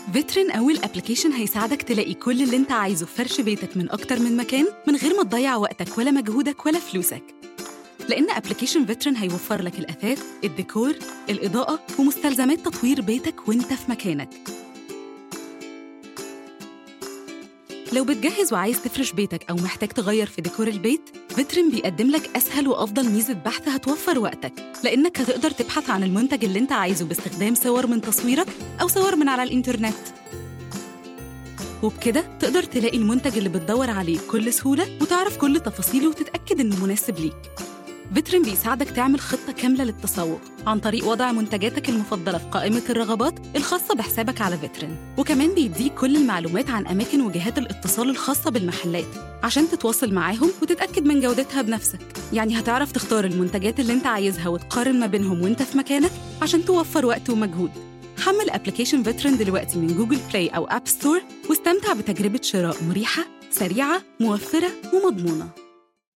فيترن أول أبلكيشن هيساعدك تلاقي كل اللي انت عايزه في فرش بيتك من أكتر من مكان من غير ما تضيع وقتك ولا مجهودك ولا فلوسك لأن أبلكيشن فيترن هيوفر لك الأثاث، الديكور، الإضاءة ومستلزمات تطوير بيتك وانت في مكانك لو بتجهز وعايز تفرش بيتك أو محتاج تغير في ديكور البيت فيترن بيقدم لك أسهل وأفضل ميزة بحث هتوفر وقتك لأنك هتقدر تبحث عن المنتج اللي انت عايزه باستخدام صور من تصويرك أو صور من على الإنترنت وبكده تقدر تلاقي المنتج اللي بتدور عليه بكل سهولة وتعرف كل تفاصيله وتتأكد إنه مناسب ليك فيترن بيساعدك تعمل خطة كاملة للتسوق عن طريق وضع منتجاتك المفضلة في قائمة الرغبات الخاصة بحسابك على فيترن وكمان بيديك كل المعلومات عن أماكن وجهات الاتصال الخاصة بالمحلات عشان تتواصل معاهم وتتأكد من جودتها بنفسك يعني هتعرف تختار المنتجات اللي انت عايزها وتقارن ما بينهم وانت في مكانك عشان توفر وقت ومجهود حمل ابلكيشن فيترن دلوقتي من جوجل بلاي أو أب ستور واستمتع بتجربة شراء مريحة سريعة موفرة ومضمونة